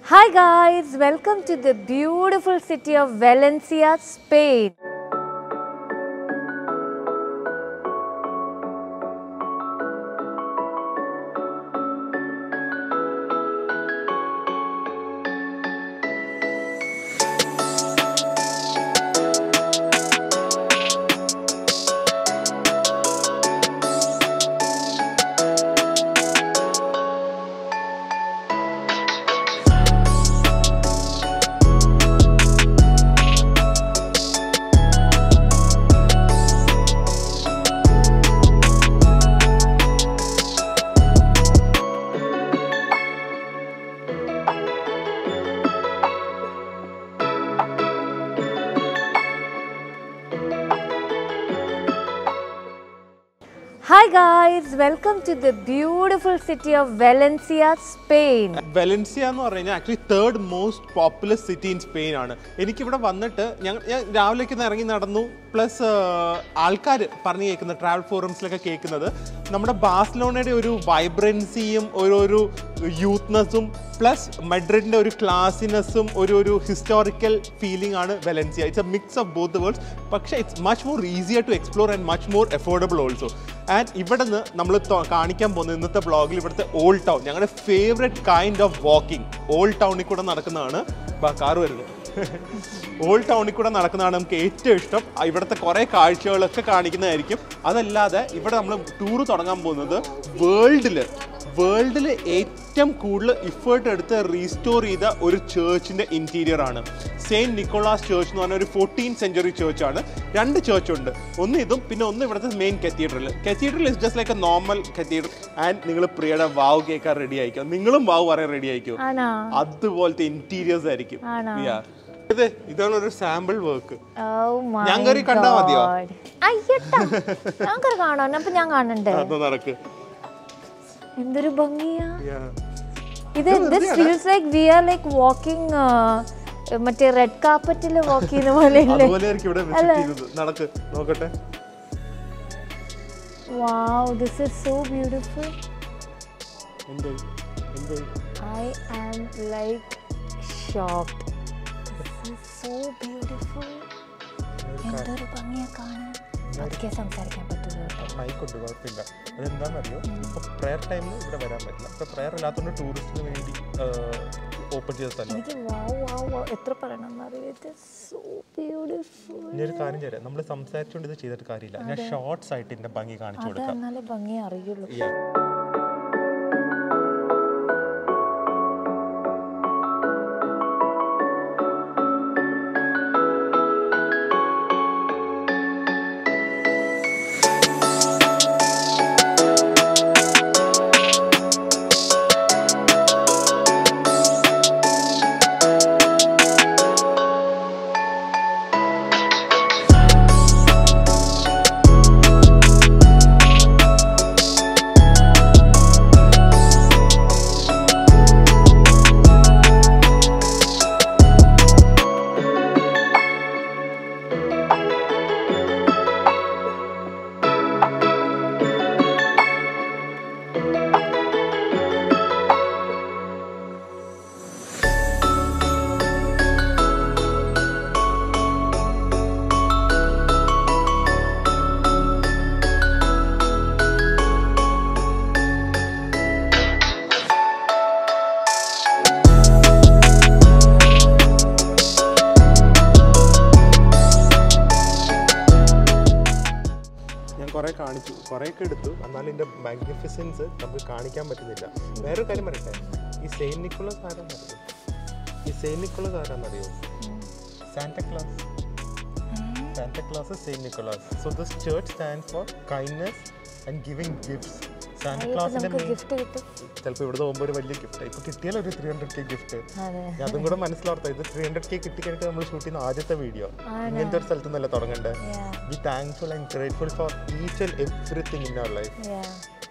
Hi guys, welcome to the beautiful city of Valencia, Spain. Hi guys, welcome to the beautiful city of Valencia, Spain. Valencia എന്ന് പറഞ്ഞു കഴിഞ്ഞാൽ actually third most popular city in Spain ആണ് എനിക്കിവിടെ വന്നിട്ട് ഞങ്ങൾ ഞാൻ രാവിലേക്ക് ഒന്ന് ഇറങ്ങി നടന്നു പ്ലസ് ആൾക്കാർ പറഞ്ഞു കേൾക്കുന്ന ട്രാവൽ ഫോറംസിലൊക്കെ കേൾക്കുന്നത് നമ്മുടെ ബാഴ്സലോണയുടെ ഒരു വൈബ്രൻസിയും ഒരു ഒരു യൂത്ത്നെസ്സും പ്ലസ് മെഡ്രിഡിൻ്റെ ഒരു ക്ലാസിനെസ്സും ഒരു ഒരു ഹിസ്റ്റോറിക്കൽ ഫീലിംഗ് ആണ് Valencia it's a mix of both worlds പക്ഷേ it's much more easier to explore and much more affordable also and ഇവിടെ നിന്ന് നമ്മൾ കാണിക്കാൻ പോകുന്ന ഇന്നത്തെ ബ്ലോഗിൽ ഇവിടുത്തെ ഓൾഡ് ടൗൺ ഞങ്ങളുടെ favourite kind of walking old ടൗണിൽ കൂടെ നടക്കുന്നതാണ് കാറ് വരുന്നത് ഓൾഡ് ടൗണിൽ കൂടെ നടക്കുന്നതാണ് നമുക്ക് ഏറ്റവും ഇഷ്ടം ആ, ഇവിടുത്തെ കുറേ കാഴ്ചകളൊക്കെ കാണിക്കുന്നതായിരിക്കും അതല്ലാതെ ഇവിടെ നമ്മൾ ടൂർ തുടങ്ങാൻ പോകുന്നത് വേൾഡിൽ വേൾഡിൽ ഏറ്റവും കൂടുതൽ ഇഫേർട്ട് എടുത്ത് റീസ്റ്റോർ ചെയ്ത ഒരു ചേർച്ചിൻ്റെ ഇൻറ്റീരിയർ ആണ് സെയിൻറ്റ് നിക്കോളാസ് ചേർച്ച് എന്ന് പറഞ്ഞ ഒരു ഫോർട്ടീൻ സെഞ്ചുറി ചേർച്ചാണ് രണ്ട് ചേർച്ച് ഉണ്ട് ഒന്ന് ഇതും പിന്നെ ഒന്ന് ഇവിടുത്തെ main cathedral cathedral is just like a normal cathedral and നിങ്ങൾ പ്രിയയുടെ വാവ് കേൾക്കാൻ റെഡി ആയിക്കോ നിങ്ങളും വാവ് പറയാൻ റെഡി ആയിക്കോ ആണോ അതുപോലത്തെ ഇന്റീരിയേഴ്സ് ആയിരിക്കും ആണോ? Yeah. ഇത് ഇതാണ് ഒരു സാമ്പിൾ വർക്ക് Oh my ഞാൻ കയറി കണ്ടാ മതിയോ? God. അയ്യട്ടാ ഞാൻ കയറി കാണാൻ അപ്പൊ ഞാൻ കാണണ്ടേ അത് നടക്ക് എന്തൊരു ഭംഗിയാ Yeah. ഇത് this feels like we are like walking മറ്റേ റെഡ് കാർപ്പറ്റിൽ വാക്ക് ചെയ്യുന്ന പോലെ അല്ലേ അതുപോലെ ആയിരിക്കും ഇവിടെ വിസിറ്റ് ചെയ്തത് നടക്ക് നോക്കട്ടെ wow this is so beautiful എന്തായി എന്തായി I am like shocked this is so beautiful എന്തൊരു ഭംഗിയാ കാണാൻ അതൊക്കെ സംസാരിക്കാൻ പറ്റുള്ളൂ കേട്ടോ ആയിക്കോട്ടെ കുഴപ്പമില്ല അതെന്താണെന്നറിയോ ഇപ്പൊ പ്രെയർ ടൈമിൽ ഇവിടെ വരാൻ പറ്റില്ല ഇപ്പൊ പ്രെയർ അല്ലാത്തതുകൊണ്ട് ടൂറിസ്റ്റിന് വേണ്ടി ഓപ്പൺ ചെയ്ത സ്ഥലം എനിക്ക് വാവ് വാവ് വാവ് എത്ര പറയണം എന്നറിയോ ഇറ്റ് സോ ബ്യൂട്ടിഫുൾ ഞാൻ ഒരു കാര്യം ചെയ്യാം നമ്മൾ സംസാരിച്ചുകൊണ്ട് ഇത് ചെയ്തിട്ട് കാര്യമില്ല ഞാൻ ഷോർട്സ് ആയിട്ട് ഇതിന്റെ ഭംഗി കാണിച്ചു അത് കൊടുക്കാം എന്നാലേ ഭംഗി അറിയുള്ളൂ Yeah. ഞാൻ കുറെ കാണിച്ചു കുറേയൊക്കെ എടുത്തു എന്നാലും ഇതിന്റെ മാഗ്നിഫിസൻസ് നമുക്ക് കാണിക്കാൻ പറ്റുന്നില്ല വേറൊരു കാര്യം പറയട്ടെ ഈ സെയിൻ നിക്കോളസ് ആരാന്നറിയോ ഈ സെയിൻ നിക്കോളസ് ആരാന്നറിയോ Santa Claus Santa Claus Saint Nicholas so this church stand for kindness and giving gifts സാന്റക്ലാസിന്റെ നമുക്ക് ഗിഫ്റ്റ് കിട്ടും ചിലപ്പോൾ ഇവിടെ പോകുമ്പോൾ ഒരു വലിയ ഗിഫ്റ്റ് ഇപ്പൊ കിട്ടിയാൽ ഒരു ത്രീ ഹൺഡ്രഡ് കെ ഗിഫ്റ്റ് അതെ അതും കൂടെ മനസ്സിലാർത്ത ഇത് ത്രീ ഹൺഡ്രഡ് കെ കിട്ടിക്കഴിഞ്ഞിട്ട് നമ്മൾ ഷൂട്ട് ചെയ്യുന്ന ആദ്യത്തെ വീഡിയോ ഇങ്ങനത്തെ ഒരു സ്ഥലത്ത് നിന്നല്ല തുടങ്ങണ്ടേ Yeah. Be thankful and grateful for each and everything in our life Yeah.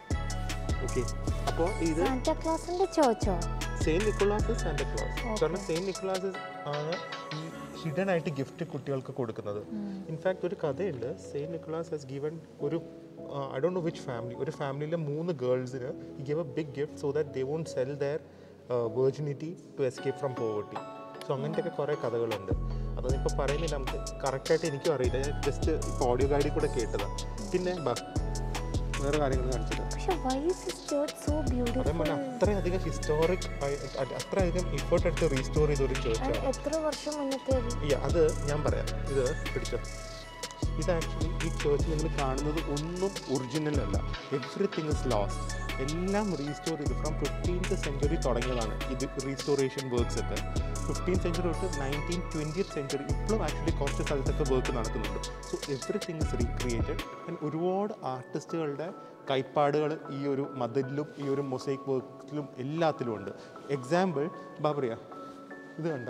Okay അപ്പോൾ ഇത് സാന്റാ ക്ലാസിന്റെ ചോച്ചോ സെയിൻ നിക്കോളാസ് സാന്റ ക്ലാസ് കാരണം സെയിൻ നിക്കോളാസ് ആണ് ഈ ഹിഡൻ ആയിട്ട് ഗിഫ്റ്റ് കുട്ടികൾക്ക് കൊടുക്കുന്നത് ഇൻഫാക്ട് ഒരു കഥയുണ്ട് സെയിൻ നിക്കോളാസ് ഹാസ് ഗിവൺ ഒരു I don't know which family ഒരു ഫാമിലിയിലെ മൂന്ന് ഗേൾസിന് ഈ give a big gift so that they won't sell their virginity to escape from poverty so അങ്ങനത്തെയൊക്കെ കുറേ കഥകളുണ്ട് അതൊന്നും ഇപ്പോൾ പറയുന്നില്ല നമുക്ക് കറക്റ്റായിട്ട് എനിക്കും അറിയില്ല ഞാൻ ജസ്റ്റ് ഇപ്പോൾ ഓഡിയോ ഗൈഡിൽ കൂടെ കേട്ടതാണ് പിന്നെ ബാ വേറെ കാര്യങ്ങൾ കാണിച്ചിട്ട് പക്ഷെ why is this church so beautiful അതേപോലെ അത്രയധികം ഹിസ്റ്റോറിക് അത്രയധികം ഇഫോർട്ട് എടുത്ത് റീസ്റ്റോർ ചെയ്ത ഒരു ചേർച്ചാണ് എത്ര വർഷം മുന്നത്തെ ഈ അത് ഞാൻ പറയാം ഇത് പിടിച്ചോ ഇത് ആക്ച്വലി ഈ ചേർച്ച് നിങ്ങൾ കാണുന്നത് ഒന്നും ഒറിജിനൽ അല്ല എവറിത്തിങ് ഇസ് ലോസ്റ്റ് എല്ലാം റീസ്റ്റോർ ചെയ്ത് ഫ്രം ഫിഫ്റ്റീൻത്ത് സെഞ്ചുറി തുടങ്ങിയതാണ് ഇത് റീസ്റ്റോറേഷൻ വർക്ക്സ് ഒക്കെ ഫിഫ്റ്റീൻ സെഞ്ചുറി തൊട്ട് നയൻറ്റീൻ ട്വൻറ്റിയത്ത് സെഞ്ചുറി ഇപ്പോഴും ആക്ച്വലി കുറച്ച് സ്ഥലത്തൊക്കെ വർക്ക് നടക്കുന്നുണ്ട് so everything is recreated and ഒരുപാട് ആർട്ടിസ്റ്റുകളുടെ കൈപ്പാടുകൾ ഈ ഒരു മതിലിലും ഈ ഒരു മൊസൈക്ക് വർക്കിലും എല്ലാത്തിലും ഉണ്ട് എക്സാമ്പിൾ ബാബറിയ ഇത് കണ്ട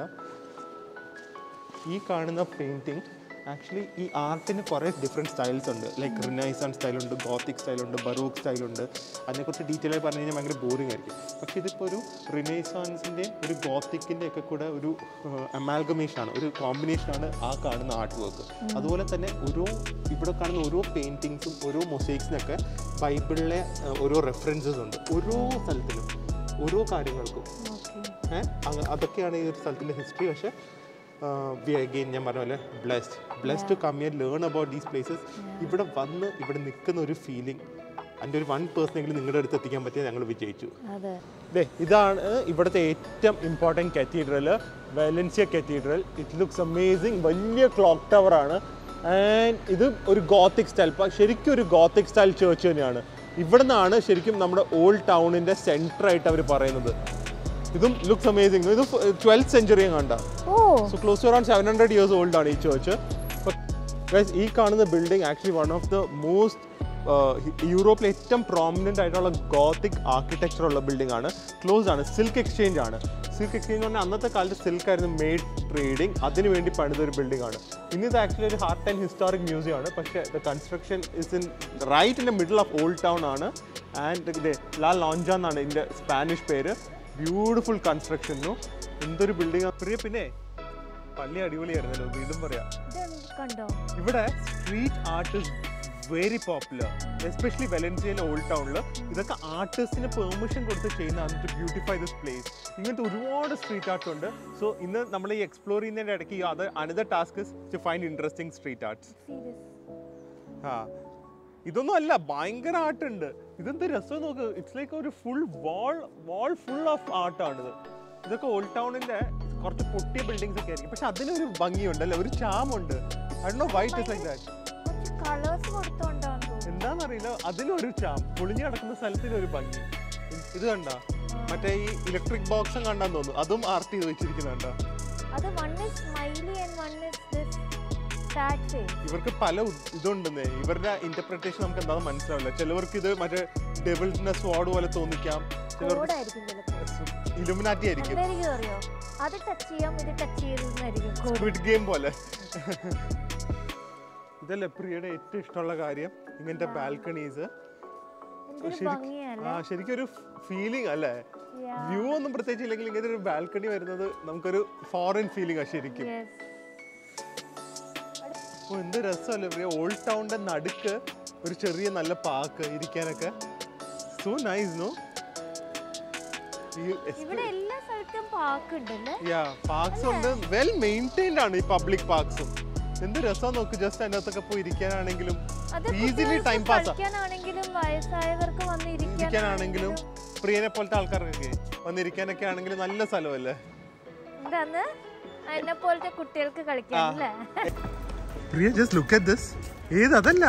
ഈ കാണുന്ന പെയിൻറ്റിങ് ആക്ച്വലി ഈ ആർട്ടിന് കുറേ ഡിഫറെൻറ്റ് സ്റ്റൈൽസ് ഉണ്ട് ലൈക്ക് റിനൈസൺ സ്റ്റൈലുണ്ട് ഗോത്തിക് സ്റ്റൈലുണ്ട് ബറൂക്ക് സ്റ്റൈലുണ്ട് അതിനെക്കുറിച്ച് ഡീറ്റെയിൽ ആയി പറഞ്ഞു കഴിഞ്ഞാൽ ഭയങ്കര ബോറിംഗ് ആയിരിക്കും പക്ഷേ ഇതിപ്പോൾ ഒരു റിനൈസോൺസിൻ്റെ ഒരു ഗോത്തിക്കിൻ്റെ ഒക്കെ കൂടെ ഒരു അമാൽഗമേഷനാണ് ഒരു കോമ്പിനേഷനാണ് ആ കാണുന്ന ആർട്ട് വർക്ക് അതുപോലെ തന്നെ ഓരോ ഇവിടെ കാണുന്ന ഓരോ പെയിൻറ്റിങ്സും ഓരോ മൊസൈക്സിനൊക്കെ ബൈബിളിലെ ആ, ഓരോ റെഫറൻസസ് ഉണ്ട് ഓരോ സ്ഥലത്തിലും ഓരോ കാര്യങ്ങൾക്കും ഓക്കെ ഏഹ് അങ്ങ- അതൊക്കെയാണ് ഈ ഒരു സ്ഥലത്തിൻ്റെ ഹിസ്റ്ററി പക്ഷേ വി അഗെയിൻ ഞാൻ പറഞ്ഞ പോലെ blessed blessed to come here learn about these places ഇവിടെ വന്ന് ഇവിടെ നിൽക്കുന്ന ഒരു ഫീലിംഗ് അതിൻ്റെ ഒരു വൺ പേഴ്സണെങ്കിലും നിങ്ങളുടെ അടുത്ത് എത്തിക്കാൻ പറ്റിയാൽ ഞങ്ങൾ വിജയിച്ചു അതെ ദേ ഇതാണ് ഇവിടുത്തെ ഏറ്റവും important cathedral Valencia cathedral it looks amazing വലിയ ക്ലോക്ക് ടവർ ആണ് ആൻഡ് ഇത് ഒരു ഗോത്തിക് സ്റ്റൈൽ ശരിക്കും ഒരു ഗോത്തിക് സ്റ്റൈൽ ചേർച്ച് തന്നെയാണ് ഇവിടെ നിന്നാണ് ശരിക്കും നമ്മുടെ ഓൾഡ് ടൗണിൻ്റെ സെൻറ്റർ ആയിട്ട് അവർ പറയുന്നത് ഇതും ലുക്സ് അമേസിങ് ഇത് ട്വൽത്ത് സെഞ്ചുറി കണ്ട oh so close to around seven hundred years old ആണ് ഈ ചേർച്ച് ഗൈസ് ഈ കാണുന്ന building actually one of the most യൂറോപ്പിലെ ഏറ്റവും പ്രോമിനൻ്റ് ആയിട്ടുള്ള ഗോത്തിക് ആർക്കിടെക്ചർ ഉള്ള ബിൽഡിംഗ് ആണ് ക്ലോസ് ആണ് സിൽക്ക് എക്സ്ചേഞ്ച് ആണ് സിൽക്ക് എക്സ്ചേഞ്ച് പറഞ്ഞാൽ അന്നത്തെ കാലത്ത് സിൽക്ക് ആയിരുന്നു മെയ്ഡ് ട്രേഡിംഗ് അതിന് വേണ്ടി പണിതൊരു ബിൽഡിംഗ് ആണ് ഇന്ന് ഇത് ആക്ച്വലി ഒരു ഹാർട്ട് ആൻഡ് ഹിസ്റ്റോറിക് മ്യൂസിയം ആണ് പക്ഷേ the construction is in right in the middle of old town ആണ് ആൻഡ് ഇത് ലാ ലോഞ്ച എന്നാണ് ഇതിൻ്റെ സ്പാനിഷ് പേര് ബ്യൂട്ടിഫുൾ കൺസ്ട്രക്ഷനും എന്തൊരു ബിൽഡിംഗ് പ്രിയ പിന്നെ പള്ളി അടിപൊളിയായിരുന്നല്ലോ വീണ്ടും പറയാം ഇത് കണ്ടോ ഇവിടെ street art is very popular especially വെലൻസിയയിലെ ഓൾഡ് ടൗണിൽ ഇതൊക്കെ ആർട്ടിസ്റ്റിന് പെർമിഷൻ കൊടുത്ത് ചെയ്യുന്നതാണ് ടു ബ്യൂട്ടിഫൈ ദിസ് പ്ലേസ് ഇങ്ങനത്തെ ഒരുപാട് സ്ട്രീറ്റ് ആർട്ട് ഉണ്ട് സോ ഇന്ന് നമ്മൾ ഈ എക്സ്പ്ലോർ ചെയ്യുന്നതിൻ്റെ ഇടയ്ക്ക് അത് another task is to find interesting street arts See this. ആ ഇതൊന്നും അല്ല ഭയങ്കര ആർട്ട് ഉണ്ട് ഇതെന്ത് രസം നോക്ക് ഇറ്റ്സ് ലൈക്ക് ഒരു full wall wall full of ആർട്ടാണിത് ഇതൊക്കെ ഓൾഡ് ടൗണിന്റെ കുറച്ച് പൊട്ടിയ ബിൽഡിങ്സ് ഒക്കെ ആയിരിക്കും പക്ഷെ അതിനൊരു ഭംഗിയുണ്ട് അല്ലേ ഒരു ചാമുണ്ട് അണ്ണോ വൈറ്റ് ഇസ് ലൈക്ക് ദാറ്റ് കുറച്ച് കളേഴ്സ് കൊടുത്തോണ്ടാന്ന് തോന്നുന്നു എന്താണെന്നറിയില്ല അതിനൊരു ചാം പൊളിഞ്ഞു കിടക്കുന്ന സ്ഥലത്തിന് ഒരു ഭംഗി ഇത് കണ്ട മറ്റേ ഈ ഇലക്ട്രിക് ബോക്സും കണ്ടാന്ന് തോന്നുന്നു അതും ആർട്ട് ചെയ്ത് വെച്ചിരിക്കുന്നുണ്ടോ അത് one is smiley and one is this sad face ഇവർക്ക് പല ഉ- ഇതുണ്ടെന്നേ ഇവരുടെ ഇന്റർപ്രിട്ടേഷൻ നമുക്ക് എന്താണെന്ന് മനസ്സിലാവില്ല ചിലവർക്ക് ഇത് മറ്റേ ഡെവിൾസിന്റെ സ്വാഡ് പോലെ തോന്നിക്കാം ചിലർക്ക് കോഡായിരിക്കും ചിലപ്പോൾ ഇലുമിനാറ്റി ആയിരിക്കും എന്തായിരിക്കും അറിയോ അത് ടച്ച് ചെയ്യാം ഇത് ടച്ച് ചെയ്തെന്നായിരിക്കും കോഡ് സ്ക്വിഡ് ഗെയിം പോലെ ഇതല്ലേ പ്രിയയുടെ ഏറ്റവും ഇഷ്ടമുള്ള കാര്യം ഇങ്ങനത്തെ ബാൽക്കണീസ് എന്തൊരു ഭംഗിയല്ലേ ആ ശരിക്കും ഒരു ഫീലിംഗ് അല്ലേ Yeah. വ്യൂ ഒന്നും പ്രത്യേകിച്ച് ഇല്ലെങ്കിൽ ഇങ്ങനെ ഒരു ബാൽക്കണി വരുന്നത് നമുക്കൊരു ഫോറിൻ ഫീലിംഗ് ആ ശരിക്കും Yes. ഓ എന്ത് രസമല്ലേ പ്രിയ ഓൾഡ് ടൗണിന്റെ നടുക്ക് ഒരു ചെറിയ നല്ല പാർക്ക് ഇരിക്കാനൊക്കെ സോ നൈസ് നോ ഇവിടെ എല്ലാ സ്ഥലത്തും പാർക്ക് ഉണ്ടല്ലേ യാ പാർക്സ് ഉണ്ട് വെൽ മെയിൻറ്റൈൻഡ് ആണ് ഈ പബ്ലിക് പാർക്സും എന്ത് രസം നോക്ക് ജസ്റ്റ് അതിൻ്റെ അകത്തൊക്കെ പോയി ഇരിക്കാനാണെങ്കിലും അത് ഈസിലി കുട്ടികൾക്ക് ടൈം പാസ് കളിക്കാനാണെങ്കിലും വയസ്സായവർക്ക് വന്ന് ഇരിക്കാനാണെങ്കിലും പ്രിയനെ പോലത്തെ ആൾക്കാർക്കൊക്കെ വന്നിരിക്കാനൊക്കെ ആണെങ്കിലും നല്ല സ്ഥലമല്ലേ എന്താന്ന് എന്നെ പോലത്തെ കുട്ടികൾക്ക് കളിക്കാൻ അല്ലേ Priya just look at this ഏത് അതല്ല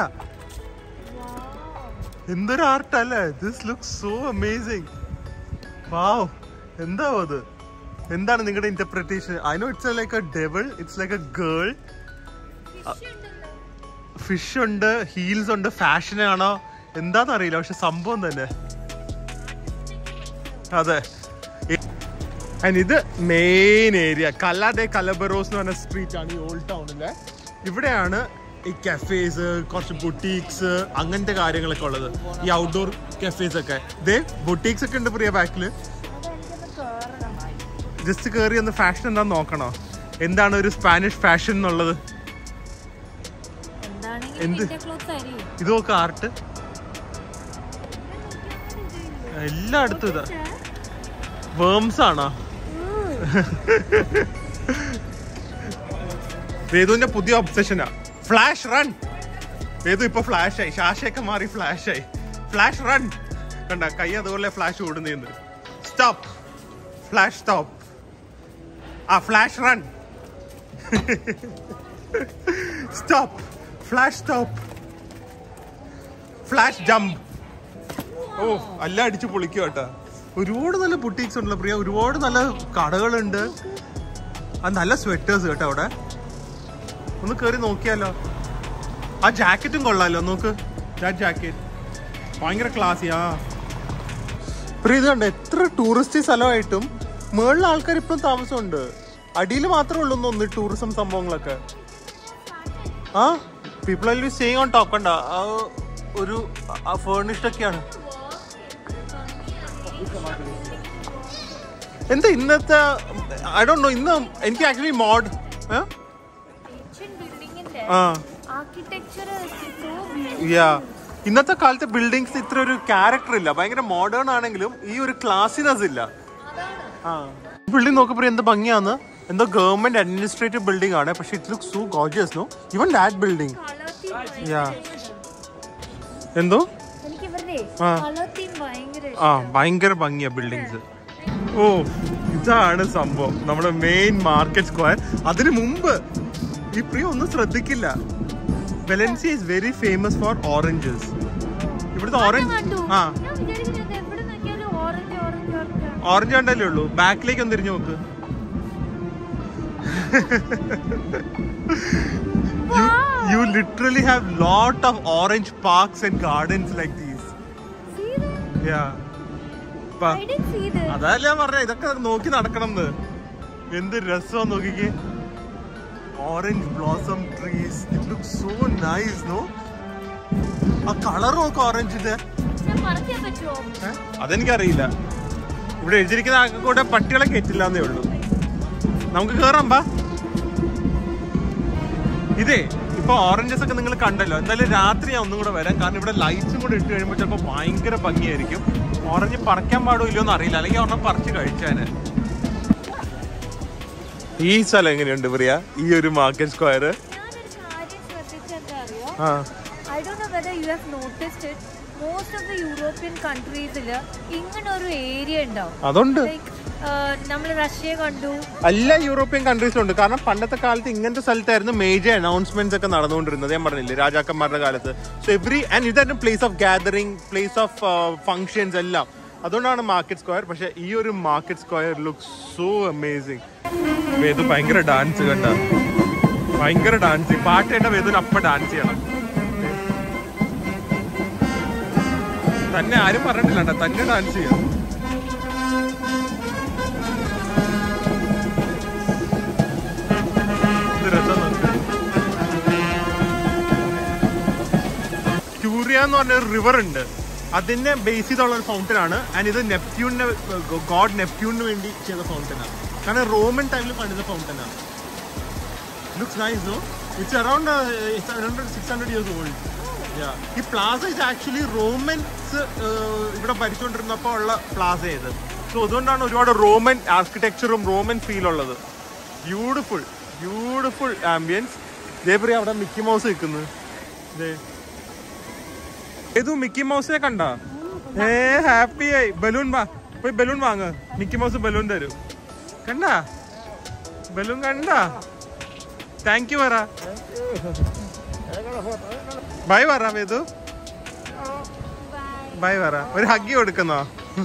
എന്തൊരു ആർട്ട് അല്ലേ this look so amazing wow എന്താ അത് എന്താണ് നിങ്ങളുടെ interpretation I know it's like a devil it's like a girl fish ഉണ്ട് ഹീൽസ് ഉണ്ട് ഫാഷൻ ആണോ എന്താന്ന് അറിയില്ല പക്ഷെ സംഭവം തന്നെ അതെ ആൻഡ് ഇത് മെയിൻ ഏരിയ കല്ലാതെ കലബറോസ് എന്ന് പറഞ്ഞ സ്ട്രീറ്റ് ആണ് ഈ ഓൾഡ് ടൗണിലെ ഇവിടെയാണ് ഈ കഫേസ് കുറച്ച് ബുട്ടീക്സ് അങ്ങനത്തെ കാര്യങ്ങളൊക്കെ ഉള്ളത് ഈ ഔട്ട്ഡോർ കഫേസ് ഒക്കെ ഇതേ ബുട്ടീക്സ് ഒക്കെ ഉണ്ട് പ്രിയ ബാക്കിൽ അതെനിക്കൊന്ന് കേറണം ജസ്റ്റ് കയറി ഒന്ന് ഫാഷൻ എന്താന്ന് നോക്കണോ എന്താണ് ഒരു സ്പാനിഷ് ഫാഷൻ എന്നുള്ളത് എന്താണെങ്കിലും എന്ത്? ഇന്ത്യ ക്ലോത്ത് ആയിരിക്കും ഇത് നോക്ക് ആർട്ട് എല്ലായിടത്തും ഇതാ വേംസ് ആണോ വേദുവിന്റെ പുതിയ ഒബ്സഷനാ ഫ്ലാഷ് റൺ വേദു ഇപ്പൊ ഫ്ലാഷ് ആയി ശാശയൊക്കെ മാറി ഫ്ലാഷ് ആയി ഫ്ലാഷ് റൺ കണ്ട കൈ അതുപോലെ ഫ്ലാഷ് ഓടുന്നേന്ന് സ്റ്റോപ്പ് ഫ്ലാഷ് സ്റ്റോപ്പ് ആ flash run stop flash stop flash jump oh എല്ലാം അടിച്ച് പൊളിക്കും കേട്ടാ ഒരുപാട് നല്ല ബുട്ടീക്സ് ഉണ്ടല്ലോ പ്രിയ ഒരുപാട് നല്ല കടകളുണ്ട് ആ നല്ല സ്വെറ്റേഴ്സ് കേട്ടോ അവിടെ ഒന്ന് കേറി നോക്കിയാലോ ആ ജാക്കറ്റും കൊള്ളാലോ നോക്ക് ജാക്കറ്റ് ഭയങ്കര ക്ലാസ്സിയാ പ്രിയ ഇത് കണ്ടോ എത്ര ടൂറിസ്റ്റ് സ്ഥലമായിട്ടും മുകളിൽ ആൾക്കാർ ഇപ്പോഴും താമസമുണ്ട് അടിയിൽ മാത്രമേ ഉള്ളൂ ഒന്ന് ടൂറിസം സംഭവങ്ങളൊക്കെ ആ people are staying on top കണ്ട ആ ഒരു ഫേർണിഷ്ഡ് ഒക്കെയാണ് എന്താ ഇന്നത്തെ ഐ ഡോണ്ട് നോ ഇന്ന് എനിക്ക് ആക്ച്വലി മോഡ് ബിൽഡിങ്ങിന്റെ ആ ആർക്കിടെക്ചർ യാ ഇന്നത്തെ കാലത്തെ ബിൽഡിങ്സ് ഇത്ര ഒരു ക്യാരക്ടർ ഇല്ല ഭയങ്കര മോഡേൺ ആണെങ്കിലും ഈ ഒരു ക്ലാസിനെസ് ഇല്ല ആ ബിൽഡിംഗ് നോക്കപ്പോ എന്ത് ഭംഗിയാന്ന് എന്തോ ഗവൺമെന്റ് അഡ്മിനിസ്ട്രേറ്റീവ് ബിൽഡിംഗ് ആണ് പക്ഷെ it look so gorgeous no even that building yeah എന്തോ എനിക്ക് ഇവരുടെ ആ. കളർ തീം ഭയങ്കര ആ ഭയങ്കര ഭംഗിയാ ബിൽഡിങ്സ് ഓ ഇതാണ് സംഭവം നമ്മുടെ മെയിൻ മാർക്കറ്റ് സ്ക്വയർ അതിനു മുമ്പ് ഈ പ്രിയ ഒന്നും ശ്രദ്ധിക്കില്ല Valencia is very famous for oranges ഇവിടുത്തെ ഓറഞ്ച് കണ്ടു ആ ഞാൻ വിചാരിക്കുന്നത് എവിടെ നോക്കിയാലും ഓറഞ്ച് ഓറഞ്ച് ഓറഞ്ച് ഓറഞ്ച് കണ്ടല്ലേ ഉള്ളൂ ബാക്കിലേക്ക് ഒന്ന് തിരിഞ്ഞു നോക്ക് you, you literally have lot of orange parks and gardens like these See that? yeah പ- I didn't see this. അതല്ല ഞാൻ പറഞ്ഞ ഇതൊക്കെ നോക്കി നടക്കണം എന്ന് എന്ത് രസം നോക്കിക്കേ orange blossom trees it look so nice no ആ കളർ നോക്ക് ഓറഞ്ചിന്റെ ഞാൻ പറിക്കാൻ പറ്റുമോ അതെനിക്കറിയില്ല ഇവിടെ എഴുതിയിരിക്കുന്ന ആകെ കൂടെ പട്ടികളെ കയറ്റില്ല എന്നേ ഉള്ളൂ നമുക്ക് കേറാം ബാ ഇതേ ഇപ്പൊ ഓറഞ്ചസ് ഒക്കെ നിങ്ങൾ കണ്ടല്ലോ എന്തായാലും രാത്രി ഞാൻ ഒന്നും കൂടെ വരാം കാരണം ഇവിടെ ലൈറ്റ്സും കൂടെ ഇട്ട് കഴിയുമ്പോൾ ചിലപ്പോൾ ഭയങ്കര ഭംഗിയായിരിക്കും ഓറഞ്ച് പറിക്കാൻ പാടോ ഇല്ലയോ എന്ന് അറിയില്ല അല്ലെങ്കിൽ ഒരെണ്ണം പറിച്ച് കഴിച്ചാന് ഈ സ്ഥലം എങ്ങനെയുണ്ട് പ്രിയ ഈ ഒരു മാർക്കറ്റ് സ്ക്വയർ ഞാനൊരു കാര്യം ശ്രദ്ധിച്ചെന്താ അറിയോ ആ I do know whether you have noticed it most of the European കൺട്രീസിൽ ഇങ്ങനെ ഒരു ഏരിയ ഉണ്ടാവും അതുണ്ട് ലൈക്ക് നമ്മൾ റഷ്യ കണ്ടു എല്ലാ യൂറോപ്യൻ കൺട്രീസിലും ഉണ്ട് കാരണം പണ്ടത്തെ കാലത്ത് ഇങ്ങനത്തെ സ്ഥലത്തായിരുന്നു മേജർ അനൗൺസ്മെന്റ്സ് ഒക്കെ നടന്നുകൊണ്ടിരുന്നത് ഞാൻ പറഞ്ഞില്ലേ രാജാക്കന്മാരുടെ കാലത്ത് സോ എവറി ആൻഡ് ഇതായിരുന്നു place of gathering place of functions എല്ലാം അതുകൊണ്ടാണ് മാർക്കറ്റ് സ്ക്വയർ പക്ഷെ ഈ ഒരു market square look so amazing വേദു ഭയങ്കര ഡാൻസ് കണ്ട ഭയങ്കര ഡാൻസ് പാട്ട് കേട്ട വേദുവിന് അപ്പ ഡാൻസ് ചെയ്യണം തന്നെ ആരും പറഞ്ഞിട്ടില്ല കേട്ടോ, തന്നെ ഡാൻസ് ചെയ്യാം ഇത് രസം നോക്ക്. ക്യൂറിയ എന്ന് പറഞ്ഞ ഒരു റിവർ ഉണ്ട് അതിനെ ബേസ് ചെയ്തുള്ള ഒരു ഫൗണ്ടൻ ആണ് ആൻഡ് ഇത് നെപ്റ്റ്യൂണിന് ഗോഡ് നെപ്റ്റ്യൂണിന് വേണ്ടി ചെയ്ത ഫൗണ്ടൻ ആണ് കാരണം റോമൻ ടൈമിൽ പണിത ഫൗണ്ടൻ ആണ് looks nice no it's around around six hundred years old ഈ പ്ലാസ ഇസ് ആക്ച്വലി റോമൻസ് ഇവിടെ ഭരിച്ചുകൊണ്ടിരുന്നപ്പോൾ ഉള്ള പ്ലാസ ഇത് സോ അതുകൊണ്ടാണ് ഒരുപാട് റോമൻ ആർക്കിടെക്ചറും റോമൻ ഫീൽ ഉള്ളത് ബ്യൂട്ടിഫുൾ ബ്യൂട്ടിഫുൾ ആംബിയൻസ് ദേവറി അവിടെ മിക്കി മൗസ് നിൽക്കുന്നു ദേ. ഏതു മിക്കി മൗസിനെ കണ്ട ഏ ഹാപ്പി ആയി ബലൂൺ വാ പോയി ബലൂൺ വാങ്ങ് മിക്കി മൗസ് ബലൂൺ തരും കണ്ട ബലൂൺ കണ്ട താങ്ക് യു പറ ബൈ പറ വേദു ബൈ പറ ഒരു ഹഗ്ഗി കൊടുക്കുന്നോ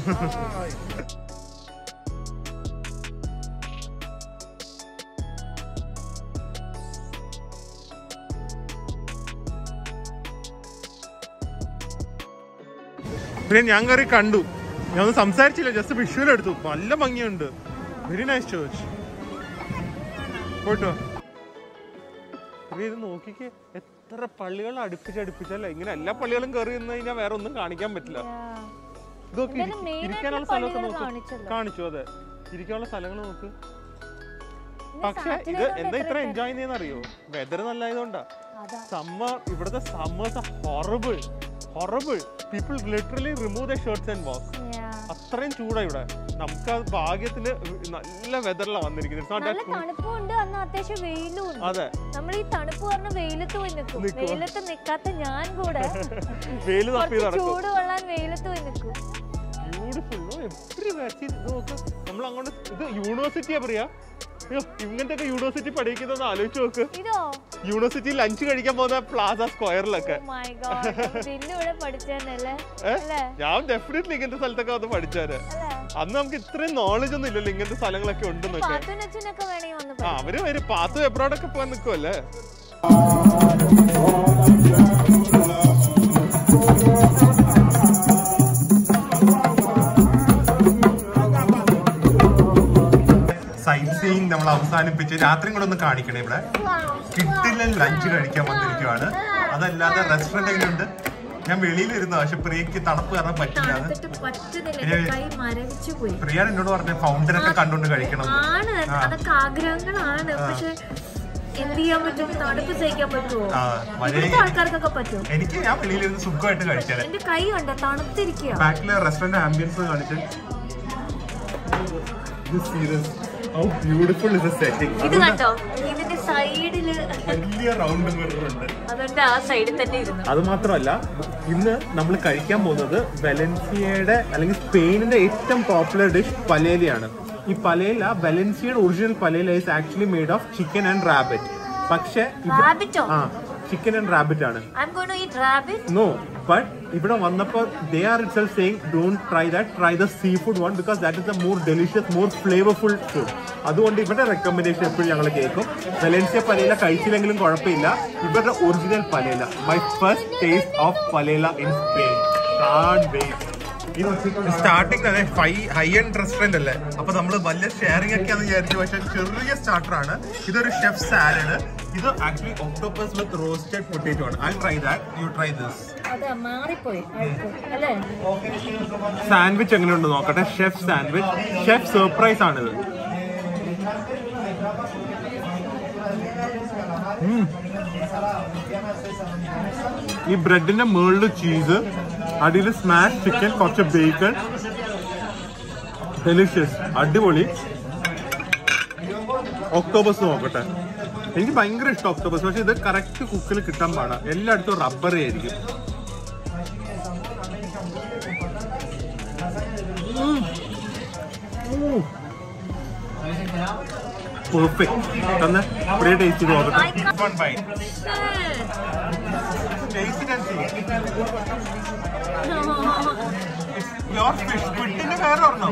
പിന്നെ ഞാൻ കയറി കണ്ടു ഞാൻ ഒന്നും സംസാരിച്ചില്ല ജസ്റ്റ് വിഷ്വൽ എടുത്തു നല്ല ഭംഗിയുണ്ട് വെരി നൈസ് ചോച്ച് പോയിട്ടോ പ്രിയ, ഇത് നോക്കിക്കേ എത്ര പള്ളികൾ അടുപ്പിച്ച് അടുപ്പിച്ചല്ലേ ഇങ്ങനെ എല്ലാ പള്ളികളും കയറി നിന്ന് കഴിഞ്ഞാൽ വേറെ ഒന്നും കാണിക്കാൻ പറ്റില്ല ഇതൊക്കെ ഇരി- എന്തായാലും main ഇരിക്കാനുള്ള ആയിട്ടുള്ള സ്ഥലമൊക്കെ പള്ളികൾ നോക്ക് കാണിച്ചല്ലോ. കാണിച്ചു അതെ ഇരിക്കാനുള്ള സ്ഥലങ്ങൾ നോക്ക് ഇന്ന് പക്ഷെ ഇത് Saturday എന്താ കൊണ്ട് ഇത്ര എത്ര എൻജോയ് ചെയ്യുന്നതെന്ന് അറിയോ വെതർ നല്ലതായതുകൊണ്ടാ അതാ സമ്മർ ഇവിടുത്തെ summers horrible horrible people literally remove the shirts and walk Yeah. അത്രയും ചൂടാ ഇവിടെ നമുക്ക് അത് ഭാഗ്യത്തിന് നല്ല വെതറിലാണ് വന്നിരിക്കുന്നത് It's not that നല്ല cool. തണുപ്പും ഉണ്ട് അന്ന് അത്യാവശ്യം വെയിലും ഉണ്ട് അതെ നമ്മൾ ഈ തണുപ്പ് പറഞ്ഞ വെയിലത്ത് പോയി നിൽക്കും നിക്കുവാ. വെയിലത്ത് നിൽക്കാത്ത ഞാൻ കൂടെ വെയില് തപ്പി കുറച്ച് നടക്കും ചൂട് കൊള്ളാൻ വെയിലത്ത് പോയി നിൽക്കും ബ്യൂട്ടിഫുൾ എപ്പോഴും വരച്ച് നോക്ക് നമ്മൾ അങ്ങോട്ട് ഇത് യൂണിവേഴ്സിറ്റിയാ പറയാ അയ്യോ ഇങ്ങനത്തെ ഒക്കെ യൂണിവേഴ്സിറ്റി പഠിക്കുന്നതെന്ന് ആലോചിച്ച് നോക്ക് ഇതോ യൂണിവേഴ്സിറ്റി ലഞ്ച് കഴിക്കാൻ പോകുന്ന പ്ലാസ സ്ക്വയറിലൊക്കെ മൈ ഗോഡ് ദില്ലു ഇവിടെ പഠിച്ചതന്നല്ലേ ഏ? അല്ലേ ഞാൻ ഡെഫിനറ്റ്ലി ഇങ്ങനത്തെ സ്ഥലത്തൊക്കെ വന്ന് പഠിച്ചാല് അല്ലേ അന്ന് നമുക്ക് ഇത്രയും നോളജ് ഒന്നും ഇല്ലല്ലോ ഇങ്ങനത്തെ സ്ഥലങ്ങളൊക്കെ ഉണ്ടെന്നൊക്കെ പാത്തുനച്ഛനൊക്കെ വേണമെങ്കിൽ വന്ന് ആ അവര് വരും പാത്തു എബ്രോഡൊക്കെ പോകാൻ നിൽക്കുമല്ലേ സൈറ്റ് സീയിങ് നമ്മൾ അവസാനിപ്പിച്ച് രാത്രിയും കൂടെ ഒന്ന് കാണിക്കണേ ഇവിടെ കിട്ടില്ല ലഞ്ച് കഴിക്കാൻ വന്നിരിക്കുവാണ് അതല്ലാതെ റെസ്റ്റോറന്റ് എങ്ങനെയുണ്ട് ഞാൻ വെളിയിലിരുന്നു പക്ഷെ പ്രിയക്ക് തണുപ്പ് കാരണം പറ്റില്ല അത് തണുത്തിട്ട് പറ്റുന്നില്ല പിന്നെ- എന്റെ കൈ മരവിച്ചു പോയി പ്രിയ എന്നോട് പറഞ്ഞ ഫൗണ്ടനൊക്കെ കണ്ടുകൊണ്ട് കഴിക്കണം ആണ് അതൊക്കെ ആഗ്രഹങ്ങളാണ് പക്ഷെ എന്ത് ചെയ്യാൻ പറ്റും തണുപ്പ് സഹിക്കാൻ പറ്റുമോ ആ മഴ ഇവിടുത്തെ ആൾക്കാർക്കൊക്കെ പറ്റും എനിക്ക് ഞാൻ വെളിയിലിരുന്ന് സുഖമായിട്ട് കഴിച്ചാൽ എന്റെ കൈ കണ്ടോ തണുത്തിരിക്കുക ബാക്കിലെ റെസ്റ്റോറന്റ് ആംബിയൻസ് കാണിച്ച് ബ്യൂട്ടിഫുൾ ഇസ് സെറ്റിംഗ് ഇത് കണ്ടോ ഇതിന്റെ സൈഡില് വലിയ റൗണ്ട് മിറർ ഉണ്ട് അതുകൊണ്ട് ആ സൈഡിൽ തന്നെ ഇരുന്നു അത് മാത്രമല്ല ഇന്ന് നമ്മൾ കഴിക്കാൻ പോകുന്നത് വെലൻസിയയുടെ അല്ലെങ്കിൽ സ്പെയിനിന്റെ ഏറ്റവും പോപ്പുലർ ഡിഷ് പലേലയാണ് ഈ പലേല വെലൻസിയയുടെ original paella is actually made of chicken and rabbit പക്ഷേ ഇത്- റാബിറ്റോ ആ ചിക്കൻ ആൻഡ് റാബിറ്റ് ആണ് I'm going to eat rabbit no but ഇവിടെ വന്നപ്പോൾ they are itself saying don't try that try the seafood one because that is a more delicious more flavourful food അതുകൊണ്ട് ഇവരുടെ recommendation എപ്പോഴും ഞങ്ങൾ കേൾക്കും Valencia പലേല കഴിച്ചില്ലെങ്കിലും കുഴപ്പമില്ല ഇവരുടെ original paella my first taste of paella in Spain starting അതെ high end restaurant അല്ലേ അപ്പൊ നമ്മൾ വലിയ ഷെയറിംഗ് ഒക്കെ ആണെന്ന് വിചാരിച്ചു പക്ഷെ ചെറിയ സ്റ്റാർട്ടർ ആണ് ഇതൊരു ഷെഫ് സാലഡ് ഇത് actually octopus with roasted potato ആണ് I try that you try this അതെ മാറിപ്പോയി അല്ലേ സാൻഡ്വിച്ച് എങ്ങനെയുണ്ട് നോക്കട്ടെ ഷെഫ് സാൻഡ്വിച്ച് ഷെഫ് സർപ്രൈസ് ആണിത് ഉം. ഈ ബ്രെഡിന്റെ മുകളിൽ ചീസ് അടിയിൽ സ്മാഷ് ചിക്കൻ കുറച്ച് ബേക്കൺ ഡെലിഷ്യസ് അടിപൊളി ഒക്ടോബസ് നോക്കട്ടെ എനിക്ക് ഭയങ്കര ഇഷ്ടം ഒക്ടോബസ് പക്ഷെ ഇത് കറക്റ്റ് കുക്കിൽ കിട്ടാൻ പാടാ എല്ലായിടത്തും റബ്ബർ ആയിരിക്കും പെർഫെക്റ്റ് തന്നെ ഇവിടെ ടേസ്റ്റ് ചെയ്ത് നോക്കട്ടെ one bite taste and see your fish സ്ക്വിഡിന്റെ വേറെ ഒരെണ്ണം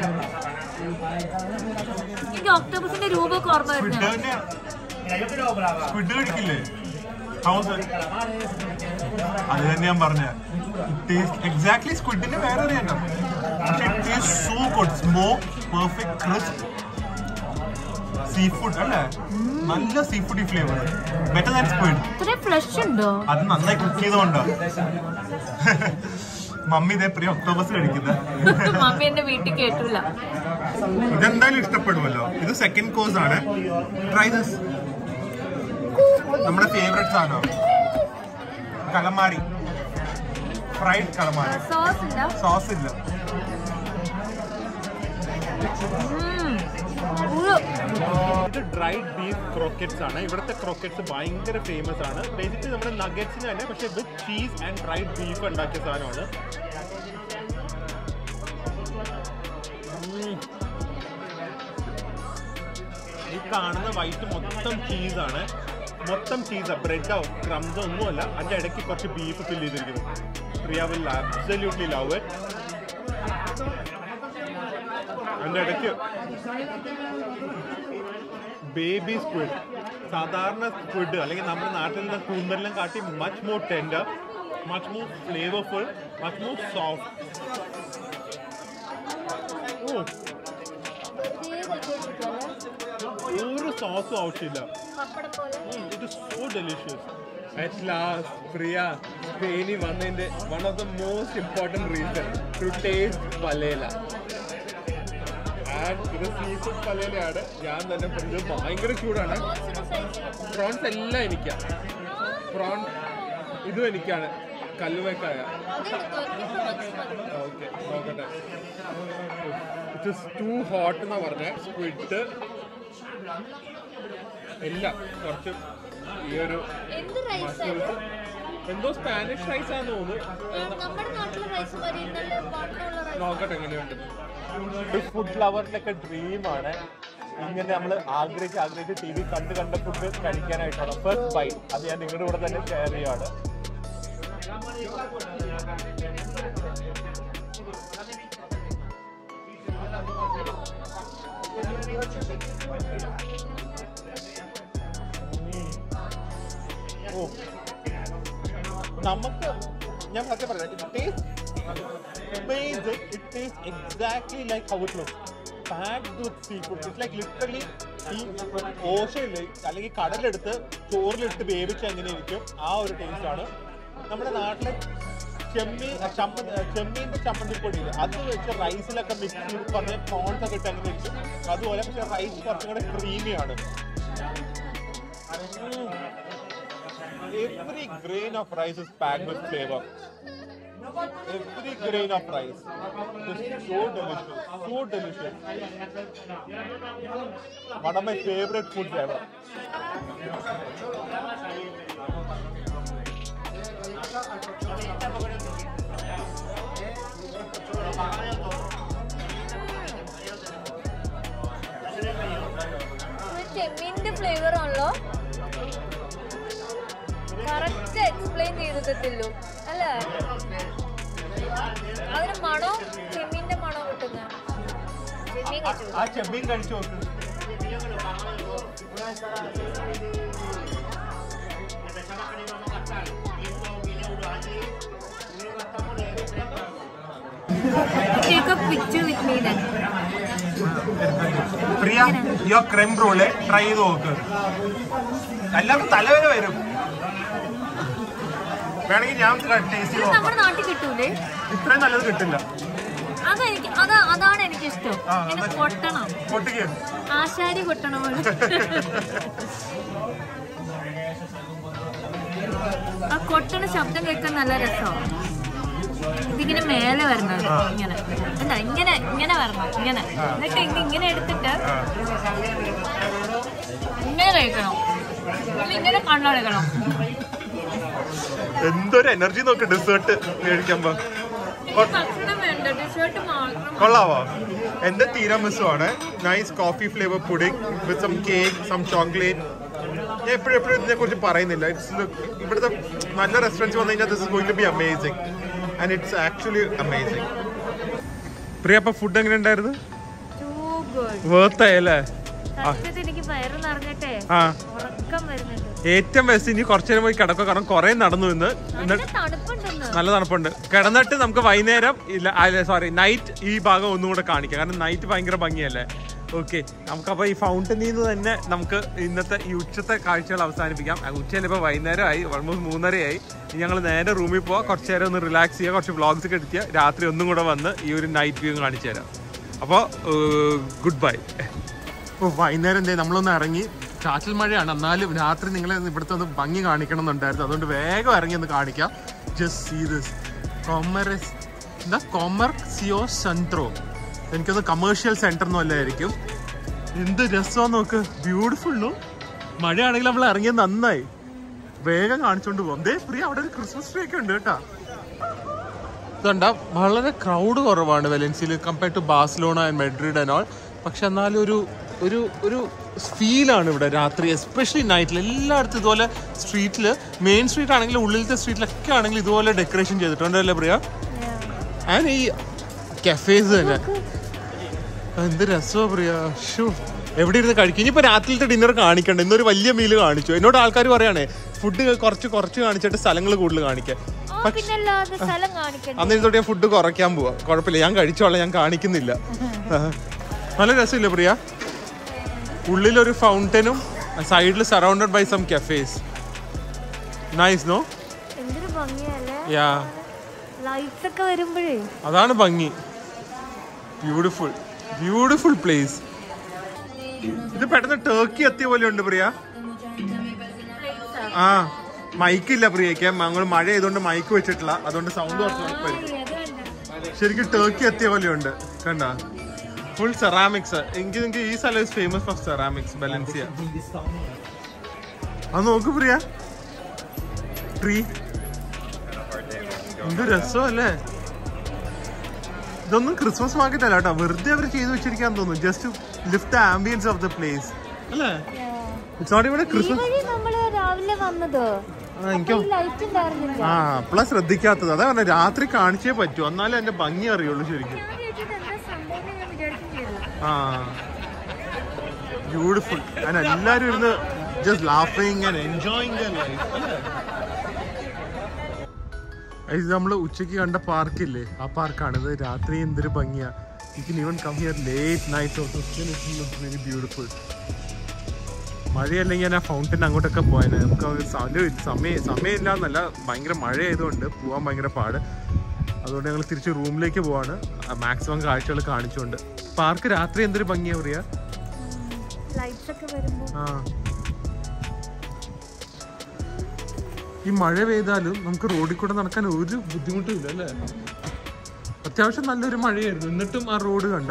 എനിക്ക് ഒക്ടോബസിന്റെ രൂപമൊക്കെ ഓർമ്മ വരുന്നു സ്ക്വിഡ് സ്ക്വിഡ് കഴിക്കില്ലേ ഹൗസ് അത് തന്നെ ഞാൻ പറഞ്ഞ എക്സാക്ട്ലി സ്ക്വിഡിന്റെ വേറെ ഒരു എണ്ണം പക്ഷെ it so good smoke perfect crisp seafood അല്ലേ നല്ല seafood flavour better than squid ഇത്രയും ഫ്ലഷ് ഉണ്ടോ അത് നന്നായി കുക്ക് ചെയ്തുകൊണ്ടോ മമ്മി ഇതേ പ്രിയ ഒക്ടോബസ് കഴിക്കുന്നത് മമ്മി എന്റെ വീട്ടിൽ കേട്ടില്ല ഇതെന്തായാലും ഇഷ്ടപ്പെടുമല്ലോ ഇത് സെക്കൻഡ് കോഴ്സ് ആണ് ട്രൈ ദിസ് നമ്മുടെ ഫേവറേറ്റ് സാധനം കലമാരി ഫ്രൈഡ് കലമാരി സോസ് ഇല്ല സോസ് ഇല്ല ഇത് ഡ്രൈഡ് ബീഫ് ക്രോക്കറ്റ്സ് ആണ് ഇവിടുത്തെ ക്രോക്കറ്റ്സ് ഭയങ്കര ഫേമസ് ആണ് ബേസിക്കലി നമ്മുടെ നഗറ്റ്സിന് തന്നെ പക്ഷേ with cheese and dried beef ഉണ്ടാക്കിയ സാധനമാണ് ഉം. ഈ കാണുന്ന വൈറ്റ് മൊത്തം ചീസാണ് മൊത്തം ചീസാ ബ്രെഡോ ക്രംസോ ഒന്നുമല്ല അതിൻ്റെ ഇടയ്ക്ക് കുറച്ച് ബീഫ് ഫിൽ ചെയ്തിരിക്കുന്നു Priya will absolutely love it അതിൻ്റെ ഇടയ്ക്ക് ബേബി സ്ക്വിഡ് സാധാരണ സ്ക്വിഡ് അല്ലെങ്കിൽ നമ്മുടെ നാട്ടിൽ നിന്ന് കൂന്തലിനെ കാട്ടി much more tender much more flavourful much more soft oh ഒരു സോസും ആവശ്യമില്ല it is so delicious at last Priya സ്പെയിനിൽ വന്നതിന്റെ one of the most important reason to taste paella and ഇത് സീ ഫുഡ് പലേലയാണ് ഞാൻ തന്നെ പറഞ്ഞത് ഭയങ്കര ചൂടാണ് പ്രോൺസ് എല്ലാം എനിക്കാ പ്രോൺ ഇതും എനിക്കാണ് കല്ലുവക്കായ ഓക്കെ നോക്കട്ടെ ഇറ്റ് ഇസ് ടു ഹോട്ട് എന്നാ പറഞ്ഞ സ്ക്വിഡ് എല്ലാം കുറച്ച് ഈ ഒരു എന്ത് റൈസ് മസിൽസ് എന്തോ സ്പാനിഷ് റൈസ് ആണെന്ന് തോന്നുന്നു നമ്മുടെ നാട്ടിലെ റൈസ് മതി നല്ല വണ്ണമുള്ള റൈസ് നോക്കട്ടെ എങ്ങനെയുണ്ട് ഫുഡ് ലവറിന്റെ ഒക്കെ ഡ്രീമാണ് ഇങ്ങനെ നമ്മൾ ആഗ്രഹിച്ച് ആഗ്രഹിച്ച് ടി വി കണ്ട് കണ്ട ഫുഡ് കഴിക്കാനായിട്ടാണ് ഫസ്റ്റ് ബൈ അത് ഞാൻ നിങ്ങളുടെ കൂടെ തന്നെ ഷെയർ ചെയ്യുകയാണ് ഓ നമുക്ക് ഞാൻ സത്യം പറയാം it taste amazing it tastes exactly like how it looks packed with seafood it's like literally ഈ ഓഷയില് അല്ലെങ്കിൽ കടലെടുത്ത് ചോറിലിട്ട് വേവിച്ച് എങ്ങനെ ഇരിക്കും ആ ഒരു ടേസ്റ്റ് ആണ് നമ്മുടെ നാട്ടിലെ ചെമ്മീൻ ചമ്മ ചെമ്മീൻ്റെ ചമ്മന്തിപ്പൊടി ഇല്ലേ അത് വെച്ച് റൈസിലൊക്കെ മിക്സ് ചെയ്ത് പറഞ്ഞ പ്രോൺസ് ഒക്കെ ഇട്ട് അങ്ങനെ ഇരിക്കും അതുപോലെ പക്ഷെ റൈസ് കുറച്ചും കൂടെ ക്രീമിയാണ് Every grain of rice is packed with flavor. Every grain of rice is so delicious, so delicious. One of my favorite foods ever. ചെമ്മീന്റെ ഫ്ലേവർ ആണല്ലോ കറക്റ്റ് എക്സ്പ്ലെയിൻ ചെയ്തിട്ടില്ലു അല്ലേ അതിന് മണവും ചെമ്മീന്റെ മണവും കിട്ടുന്ന ചെമ്മീൻ കിട്ടും ആ ചെമ്മീൻ കഴിച്ചു നോക്ക് take a picture with me then Priya യോ ക്രെം റോള് ട്രൈ ചെയ്ത് നോക്ക് എല്ലാവർക്കും തലവേദന വരും വേണമെങ്കിൽ ഞാൻ ടേസ്റ്റ് ചെയ്ത് നോക്കാം നമ്മുടെ നാട്ടിൽ കിട്ടൂലേ ഇത്രയും നല്ലത് കിട്ടില്ല അതെനിക്ക് അതാ അതാണ് എനിക്ക് ഇഷ്ടം ആ, ഇങ്ങനെ അതെ. കൊട്ടണം പൊട്ടിക്ക് ആശാരി കൊട്ടണം പോലെ ആ കൊട്ടണ ശബ്ദം കേൾക്കാൻ നല്ല രസമാണ് ഇതിങ്ങനെ മേലെ വരണം ഇങ്ങനെ എന്താ ഇങ്ങനെ ഇങ്ങനെ വരണം ഇങ്ങനെ എന്നിട്ട് ഇത് ഇങ്ങനെ എടുത്തിട്ട് ഇങ്ങനെ കഴിക്കണം ഇത് ഇങ്ങനെ കണ്ണടക്കണം എന്തൊരു എനർജി നോക്ക് ഡെസേർട്ട് മേടിക്കുമ്പോ ഭക്ഷണം വേണ്ട ഡിഷർട്ട് മാത്രം കൊള്ളാവോ എന്റെ തീരാമിസു ആണ് nice coffee flavour pudding with some cake some chocolate ഞാൻ എപ്പോഴും എപ്പോഴും ഇതിനെ കുറിച്ച് പറയുന്നില്ല ഇറ്റ്സ് ഇവിടുത്തെ നല്ല റെസ്റ്റോറൻറ്റ്സ് വന്നു കഴിഞ്ഞാൽ this is going to be amazing and it's actually amazing Priya അപ്പൊ ഫുഡ് എങ്ങനെ ഉണ്ടായിരുന്നു ടൂ ഗുഡ് വേർത്തായല്ലേ സത്യത്തിൽ എനിക്ക് വയറ് നിറഞ്ഞിട്ടേ ആ ഉറക്കം വരുന്നുണ്ട് ഏറ്റവും ബെസ്റ്റ് ഇനി കുറച്ചു നേരം പോയി കിടക്കുക കാരണം കുറെ നടന്നു ഇന്ന് നല്ല തണുപ്പുണ്ടെന്ന് നല്ല തണുപ്പുണ്ട് കിടന്നിട്ട് നമുക്ക് വൈകുന്നേരം ഇല്ല അല്ല സോറി നൈറ്റ് ഈ ഭാഗം ഒന്നും കൂടെ കാണിക്കാം കാരണം നൈറ്റ് ഭയങ്കര ഭംഗിയല്ലേ ഓക്കെ നമുക്കപ്പോൾ ഈ ഫൗണ്ടനിൽ നിന്ന് തന്നെ നമുക്ക് ഇന്നത്തെ ഈ ഉച്ചത്തെ കാഴ്ചകൾ അവസാനിപ്പിക്കാം ആ, ഉച്ചയിൽ ഇപ്പോൾ വൈകുന്നേരമായി ഓൾമോസ്റ്റ് മൂന്നരയായി ഇനി ഞങ്ങൾ നേരെ റൂമിൽ പോവാം കുറച്ച് നേരം ഒന്ന് റിലാക്സ് ചെയ്യുക കുറച്ച് വ്ളോഗ്സ് ഒക്കെ എടുക്കുക രാത്രി ഒന്നും കൂടെ വന്ന് ഈ ഒരു നൈറ്റ് വ്യൂ കാണിച്ചു തരാം അപ്പോൾ ഗുഡ് ബൈ ഓ വൈകുന്നേരം എന്തേ നമ്മളൊന്ന് ഇറങ്ങി ചാറ്റൽ മഴയാണ് എന്നാലും രാത്രി നിങ്ങളെ ഇവിടുത്തെ ഒന്ന് ഭംഗി കാണിക്കണം എന്നുണ്ടായിരുന്നു അതുകൊണ്ട് വേഗം ഇറങ്ങി ഒന്ന് കാണിക്കാം ജസ്റ്റ് സീ ദിസ് കൊമറസ് എന്താ കൊമർ സിയോ സെൻട്രോ എനിക്കൊന്ന് കമേഴ്ഷ്യൽ സെന്റർ ഒന്നും അല്ലായിരിക്കും എന്ത് രസമാ നോക്ക് ബ്യൂട്ടിഫുൾ നോ മഴയാണെങ്കിൽ നമ്മൾ ഇറങ്ങിയത് നന്നായി വേഗം കാണിച്ചോണ്ട് പോകാം ദേ പ്രിയ അവിടെ ഒരു ക്രിസ്മസ് ട്രീ ഒക്കെ ഉണ്ട് കേട്ടാ ഇതുണ്ട വളരെ ക്രൗഡ് കുറവാണ് വെലൻസിയിൽ compare to Barcelona and Madrid and all പക്ഷെ എന്നാലും ഒരു ഒരു ഒരു ഫീലാണ് ഇവിടെ രാത്രി എസ്പെഷ്യലി നൈറ്റിൽ എല്ലായിടത്തും ഇതുപോലെ സ്ട്രീറ്റിൽ മെയിൻ സ്ട്രീറ്റ് ആണെങ്കിലും ഉള്ളിലത്തെ സ്ട്രീറ്റിലൊക്കെ ആണെങ്കിലും ഇതുപോലെ ഡെക്കറേഷൻ ചെയ്തിട്ടുണ്ടല്ലേ പ്രിയ ആൻഡ് ഈ കഫേസ് തന്നെ എന്ത് രസമാണ് പ്രിയ ഷൂ എവിടെ ഇരുന്ന് കഴിക്കും ഇനിയിപ്പോൾ രാത്രിയിലത്തെ ഡിന്നർ കാണിക്കണ്ട ഇന്നൊരു വലിയ മീല് കാണിച്ചു എന്നോട് ആൾക്കാർ പറയാണേ ഫുഡ് കുറച്ച് കുറച്ച് കാണിച്ചിട്ട് സ്ഥലങ്ങൾ കൂടുതൽ കാണിക്കാൻ ആ പിന്നല്ലാതെ സ്ഥലം കാണിക്കണ്ട അന്ന് ഇതോടെ ഞാൻ ഫുഡ് കുറയ്ക്കാൻ പോവാ കുഴപ്പമില്ല ഞാൻ കഴിച്ചോളാം ഞാൻ കാണിക്കുന്നില്ല നല്ല രസമില്ല പ്രിയ ഉള്ളിലൊരു ഫൗണ്ടനും സൈഡിൽ surrounded by some cafes nice no എന്തൊരു ഭംഗിയല്ലേ യാ ലൈറ്റ്സ് ഒക്കെ വരുമ്പോഴേ അതാണ് ഭംഗി ബ്യൂട്ടിഫുൾ ബ്യൂട്ടിഫുൾ പ്ലേസ് ഇത് പെട്ടെന്ന് ടർക്കി എത്തിയ പോലെ ഉണ്ട് പ്രിയ ആ മൈക്ക് ഇല്ല പ്രിയക്ക് ഞങ്ങൾ മഴ ചെയ്തുകൊണ്ട് മൈക്ക് വെച്ചിട്ടില്ല അതുകൊണ്ട് സൗണ്ട് കുറച്ച് ഉറപ്പായിരിക്കും ശരിക്കും ടർക്കി എത്തിയ പോലെയുണ്ട് കണ്ട ഫുൾ സെറാമിക്സ് എനിക്ക് നിങ്ങൾക്ക് ഈ സ്ഥലം ഫേമസ് ഫോർ സെറാമിക്സ് ബലൻസിയ അത് നോക്ക് പ്രിയ ട്രീ എന്ത് രസമല്ലേ ഇതൊന്നും ക്രിസ്മസ് മാർക്കറ്റ് അല്ല കേട്ടോ വെറുതെ അവർ ചെയ്തു വെച്ചിരിക്കാൻ തോന്നുന്നു just lift the ambience of the place അല്ലേ ഇറ്റ്സ് നോട്ട് ഇവിടെ ഈ ക്രിസ്മസ് വഴി നമ്മള് രാവിലെ വന്നത് ആ എനിക്ക് ലൈറ്റ് ഉണ്ടായിരുന്നില്ല ആ പ്ലസ് ശ്രദ്ധിക്കാത്തത് അതാ പറഞ്ഞ രാത്രി കാണിച്ചേ പറ്റൂ എന്നാലേ എന്റെ ഭംഗി അറിയുള്ളൂ ശരിക്കും ഞാൻ വിചാരിച്ചത് എന്താ സംഭവം ഞാൻ വിചാരിക്കും ചെയ്തു ആ ബ്യൂട്ടിഫുൾ ഞാൻ എല്ലാരും ഇരുന്ന് ജസ്റ്റ് ലാഫിങ് ആൻഡ് എൻജോയിങ് ഇത് നമ്മൾ ഉച്ചയ്ക്ക് കണ്ട പാർക്കില്ലേ ആ പാർക്കാണ് ഇത് രാത്രി എന്തൊരു ഭംഗിയാ you can even come here late night also very beautiful മഴയല്ലെങ്കിൽ ഞാൻ ആ ഫൗണ്ടൻ അങ്ങോട്ടൊക്കെ പോയത് നമുക്ക് അത് സമയം സമയം സമയമില്ല എന്നല്ല ഭയങ്കര മഴ ആയതുകൊണ്ട് പോകാൻ ഭയങ്കര പാട് അതുകൊണ്ട് ഞങ്ങൾ തിരിച്ച് റൂമിലേക്ക് പോവാണ് മാക്സിമം കാഴ്ചകൾ കാണിച്ചുകൊണ്ട് പാർക്ക് രാത്രി എന്തൊരു ഭംഗിയാ പറയാ ലൈറ്റ്സ് ഒക്കെ വരുമ്പോ ആ ഈ മഴ പെയ്താലും നമുക്ക് റോഡിൽ കൂടെ നടക്കാൻ ഒരു ബുദ്ധിമുട്ടും ഇല്ല അല്ലേ അത്യാവശ്യം നല്ലൊരു മഴയായിരുന്നു എന്നിട്ടും ആ റോഡ് കണ്ട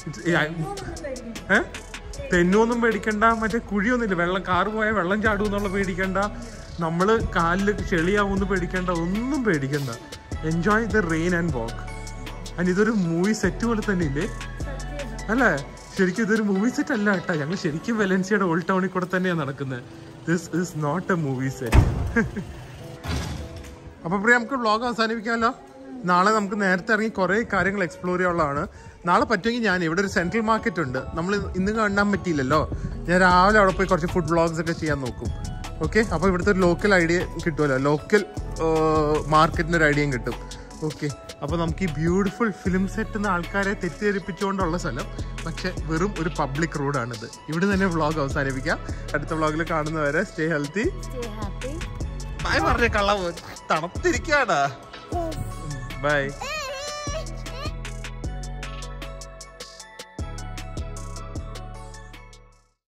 ഏ തെന്നൊന്നും പേടിക്കണ്ട മറ്റേ കുഴിയൊന്നുമില്ല വെള്ളം കാറ് പോയാൽ വെള്ളം ചാടും എന്നുള്ള പേടിക്കണ്ട നമ്മള് കാലിൽ ചെളിയാവുമെന്ന് പേടിക്കണ്ട ഒന്നും പേടിക്കണ്ട enjoy the rain and walk and ഇതൊരു മൂവി സെറ്റ് പോലെ തന്നെ ഇല്ലേ അല്ലേ ശരിക്കും ഇതൊരു മൂവി സെറ്റ് അല്ല കേട്ടോ ഞങ്ങൾ ശരിക്കും വെലൻസിയുടെ ഓൾഡ് ടൗണിൽ കൂടെ തന്നെയാണ് നടക്കുന്നത് this is not a movie set അപ്പൊ പ്രിയ നമുക്ക് വ്ളോഗ് അവസാനിപ്പിക്കാമല്ലോ നാളെ നമുക്ക് നേരത്തെ ഇറങ്ങി കുറേ കാര്യങ്ങൾ എക്സ്പ്ലോർ ചെയ്യാനുള്ളതാണ് നാളെ പറ്റുമെങ്കിൽ ഞാൻ ഇവിടെ ഒരു സെൻട്രൽ മാർക്കറ്റ് ഉണ്ട് നമ്മൾ ഇന്ന് കാണാൻ പറ്റിയില്ലല്ലോ ഞാൻ രാവിലെ അവിടെ പോയി കുറച്ച് ഫുഡ് വ്ളോഗ്സ് ഒക്കെ ചെയ്യാൻ നോക്കും ഓക്കെ അപ്പോൾ ഇവിടുത്തെ ഒരു ലോക്കൽ ഐഡിയ കിട്ടുമല്ലോ ലോക്കൽ മാർക്കറ്റിൻ്റെ ഒരു ഐഡിയയും കിട്ടും ഓക്കെ അപ്പോൾ നമുക്ക് ഈ ബ്യൂട്ടിഫുൾ ഫിലിം സെറ്റ് എന്ന ആൾക്കാരെ തെറ്റിദ്ധരിപ്പിച്ചുകൊണ്ടുള്ള സ്ഥലം പക്ഷെ വെറും ഒരു പബ്ലിക് റോഡാണിത് ഇവിടെ തന്നെ വ്ളോഗ് അവസാനിപ്പിക്കാം അടുത്ത വ്ളോഗിൽ കാണുന്നവരെ stay healthy stay happy bye പറഞ്ഞ കള്ള തണുത്തിരിക്കാടാ ബൈ